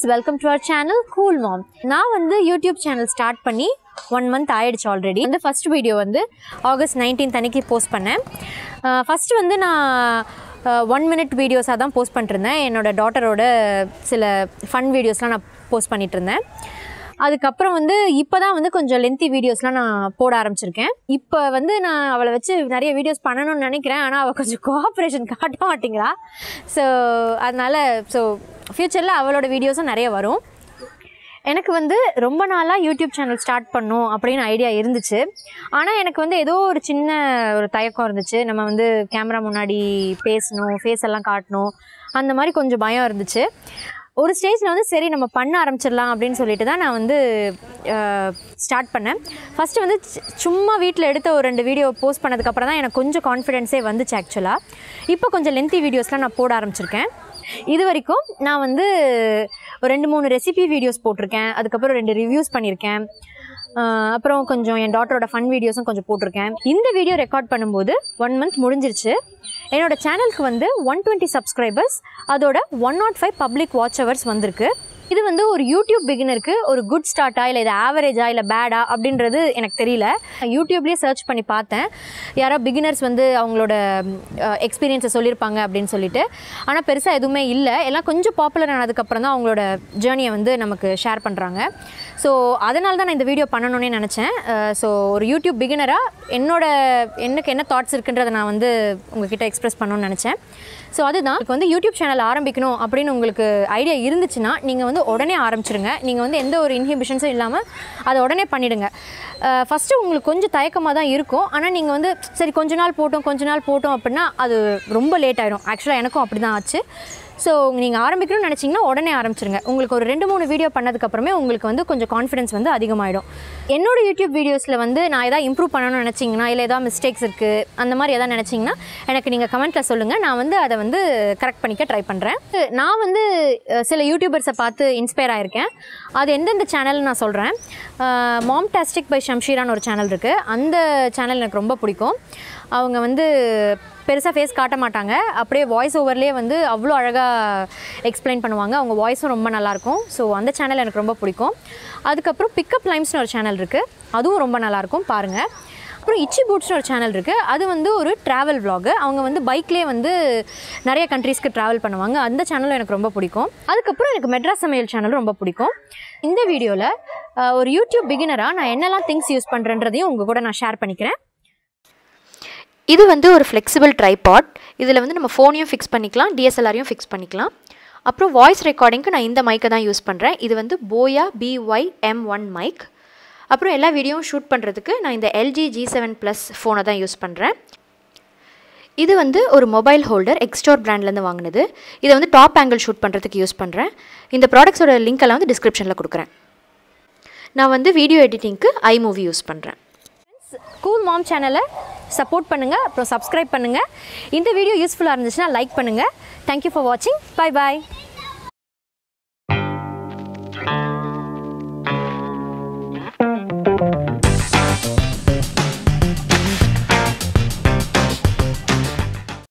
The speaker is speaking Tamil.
friends welcome to our channel Cool Mom நான் வந்து யூடியூப் சேனல் ஸ்டார்ட் பண்ணி ஒன் மந்த் ஆயிடுச்சு ஆல்ரெடி வந்து ஃபர்ஸ்ட் வீடியோ வந்து ஆகஸ்ட் நைன்டீன்த் அன்னைக்கு போஸ்ட் பண்ணேன் ஃபஸ்ட்டு வந்து நான் ஒன் மினிட் வீடியோஸாக தான் போஸ்ட் பண்ணிட்டுருந்தேன் என்னோடய டாட்டரோட சில ஃபன் வீடியோஸ்லாம் நான் போஸ்ட் பண்ணிட்டு இருந்தேன் அதுக்கப்புறம் வந்து இப்போ தான் வந்து கொஞ்சம் லென்த்தி வீடியோஸ்லாம் நான் போட ஆரம்பிச்சிருக்கேன் இப்போ வந்து நான் அவளை வச்சு நிறைய வீடியோஸ் பண்ணணும்னு நினைக்கிறேன் ஆனால் அவள் கொஞ்சம் கோஆப்ரேஷன் காட்ட மாட்டேங்கிறா ஸோ அதனால் ஸோ ஃப்யூச்சரில் அவளோட வீடியோஸும் நிறைய வரும் எனக்கு வந்து ரொம்ப நாளாக யூடியூப் சேனல் ஸ்டார்ட் பண்ணும் அப்படின்னு ஐடியா இருந்துச்சு ஆனால் எனக்கு வந்து ஏதோ ஒரு சின்ன ஒரு தயக்கம் இருந்துச்சு நம்ம வந்து கேமரா முன்னாடி பேசணும் ஃபேஸ் எல்லாம் காட்டணும் அந்த மாதிரி கொஞ்சம் பயம் இருந்துச்சு ஒரு ஸ்டேஜில் வந்து சரி நம்ம பண்ண ஆரம்பிச்சிடலாம் அப்படின்னு சொல்லிட்டு தான் நான் வந்து ஸ்டார்ட் பண்ணேன் ஃபஸ்ட்டு வந்து சு- சும்மா வீட்டில் எடுத்த ஒரு ரெண்டு வீடியோ போஸ்ட் பண்ணதுக்கப்புறம் தான் எனக்கு கொஞ்சம் கான்ஃபிடென்ஸே வந்துச்சு ஆக்சுவலாக இப்போ கொஞ்சம் லென்த்தி வீடியோஸ்லாம் நான் போட ஆரம்பிச்சிருக்கேன் இது வரைக்கும் நான் வந்து ஒரு ரெண்டு மூணு ரெசிபி வீடியோஸ் போட்டிருக்கேன் அதுக்கப்புறம் ரெண்டு ரிவ்யூஸ் பண்ணியிருக்கேன் ஆஹ் அப்புறம் கொஞ்சம் என் டாட்டரோட ஃபன் வீடியோஸும் கொஞ்சம் போட்டிருக்கேன் இந்த வீடியோ ரெக்கார்ட் பண்ணும்போது ஒன் மந்த் முடிஞ்சிருச்சு என்னோட சேனலுக்கு வந்து ஒன் டுவெண்ட்டி சப்ஸ்கிரைபர்ஸ் அதோட one nought five public watch hours வந்திருக்கு இது வந்து ஒரு யூடியூப் பிகினருக்கு ஒரு குட் ஸ்டார்ட்டா இல்லை இது ஆவரேஜா இல்லை பேடா அப்படின்றது எனக்கு தெரியல யூடியூப்லேயே சர்ச் பண்ணி பார்த்தேன் யாரோ பிகினர்ஸ் வந்து அவங்களோட எக்ஸ்பீரியன்ஸை சொல்லியிருப்பாங்க அப்படின்னு சொல்லிட்டு ஆனால் பெருசாக எதுவுமே இல்லை எல்லாம் கொஞ்சம் பாப்புலர் ஆனதுக்கப்புறம் தான் அவங்களோட ஜேர்னியை வந்து நமக்கு ஷேர் பண்ணுறாங்க ஸோ அதனால தான் நான் இந்த வீடியோ பண்ணணும்னே நினச்சேன் ஸோ ஒரு யூடியூப் பிகினராக என்னோட எனக்கு என்ன தாட்ஸ் இருக்குன்றதை நான் வந்து உங்ககிட்ட எக்ஸ்பிரஸ் பண்ணணும்னு நினச்சேன் ஸோ அதுதான் இப்போ வந்து யூடியூப் சேனல் ஆரம்பிக்கணும் அப்படின்னு உங்களுக்கு ஐடியா இருந்துச்சுன்னா நீங்கள் வந்து உடனே ஆரம்பிச்சிருங்க நீங்கள் வந்து எந்த ஒரு இன்ஹிபிஷன்ஸும் இல்லாமல் அதை உடனே பண்ணிவிடுங்க ஃபஸ்ட்டு உங்களுக்கு கொஞ்சம் தயக்கமாக தான் இருக்கும் ஆனால் நீங்கள் வந்து சரி கொஞ்ச நாள் போட்டோம் கொஞ்ச நாள் போட்டோம் அப்படின்னா அது ரொம்ப லேட் ஆயிடும் ஆக்சுவலாக எனக்கும் அப்படி தான் ஆச்சு ஸோ நீங்கள் ஆரம்பிக்கணும்னு நினச்சிங்கன்னா உடனே ஆரம்பிச்சிருங்க உங்களுக்கு ஒரு ரெண்டு மூணு வீடியோ பண்ணதுக்கப்புறமே உங்களுக்கு வந்து கொஞ்சம் கான்ஃபிடன்ஸ் வந்து அதிகமாகிடும் என்னோட யூடியூப் வீடியோஸில் வந்து நான் எதாவது இம்ப்ரூவ் பண்ணணும்னு நினச்சிங்கன்னா இல்லை ஏதாவது மிஸ்டேக்ஸ் இருக்குது அந்த மாதிரி எதாவது நினச்சிங்கன்னா எனக்கு நீங்கள் கமெண்ட்டில் சொல்லுங்கள் நான் வந்து அதை வந்து கரெக்ட் பண்ணிக்க ட்ரை பண்ணுறேன் நான் வந்து அஹ், சில யூடியூபர்ஸை பார்த்து இன்ஸ்பயர் ஆயிருக்கேன் அது எந்தெந்த சேனல் நான் சொல்கிறேன் மாம் டாஸ்டிக் பை ஷம்ஷீரான்னு ஒரு சேனல் இருக்குது அந்த சேனல் எனக்கு ரொம்ப பிடிக்கும் அவங்க வந்து பெருசாக ஃபேஸ் காட்ட மாட்டாங்க அப்படியே வாய்ஸ் ஓவர்லேயே வந்து அவ்வளோ அழகாக எக்ஸ்பிளைன் பண்ணுவாங்க அவங்க வாய்ஸும் ரொம்ப நல்லாயிருக்கும் ஸோ அந்த சேனல் எனக்கு ரொம்ப பிடிக்கும் அதுக்கப்புறம் பிக்கப் லைம்ஸ்னு ஒரு சேனல் இருக்குது அதுவும் ரொம்ப நல்லாயிருக்கும் பாருங்கள் அப்புறம் இச்சி பூட்ஸ்னு ஒரு சேனல் இருக்குது அது வந்து ஒரு ட்ராவல் vlog அவங்க வந்து பைக்லேயே வந்து நிறைய கண்ட்ரீஸ்க்கு ட்ராவல் பண்ணுவாங்க அந்த சேனலும் எனக்கு ரொம்ப பிடிக்கும் அதுக்கப்புறம் எனக்கு மெட்ராஸ் சமையல் சேனலும் ரொம்ப பிடிக்கும் இந்த வீடியோவில் ஒரு யூடியூப் பிகினராக நான் என்னெல்லாம் திங்ஸ் யூஸ் பண்ணுறேன்றதையும் உங்கள் கூட நான் ஷேர் பண்ணிக்கிறேன் இது வந்து ஒரு ஃப்ளெக்சிபிள் ட்ரைபாட் இதில் வந்து நம்ம ஃபோனையும் ஃபிக்ஸ் பண்ணிக்கலாம் டிஎஸ்எல்ஆரையும் ஃபிக்ஸ் பண்ணிக்கலாம் அப்புறம் வாய்ஸ் ரெக்கார்டிங்க்கு நான் இந்த மைக்கை தான் யூஸ் பண்ணுறேன் இது வந்து போயா பிஒய் எம் ஒன் மைக் அப்புறம் எல்லா வீடியோவும் ஷூட் பண்ணுறதுக்கு நான் இந்த எல்ஜி ஜி செவன் ப்ளஸ் ஃபோனை தான் யூஸ் பண்ணுறேன் இது வந்து ஒரு மொபைல் ஹோல்டர் எக்ஸ்டோர் பிராண்ட்லேருந்து வாங்கினது இதை வந்து டாப் ஆங்கிள் ஷூட் பண்ணுறதுக்கு யூஸ் பண்ணுறேன் இந்த ப்ராடக்ட்ஸோட லிங்க் எல்லாம் வந்து டிஸ்கிரிப்ஷனில் கொடுக்குறேன் நான் வந்து வீடியோ எடிட்டிங்க்கு ஐமூவி யூஸ் பண்ணுறேன் கூல் மாம் சேனலை சப்போர்ட் பண்ணுங்கள் அப்புறம் சப்ஸ்கிரைப் பண்ணுங்கள் இந்த வீடியோ யூஸ்ஃபுல்லாக இருந்துச்சுன்னா லைக் பண்ணுங்கள் தேங்க்யூ ஃபார் வாட்சிங் பை பாய்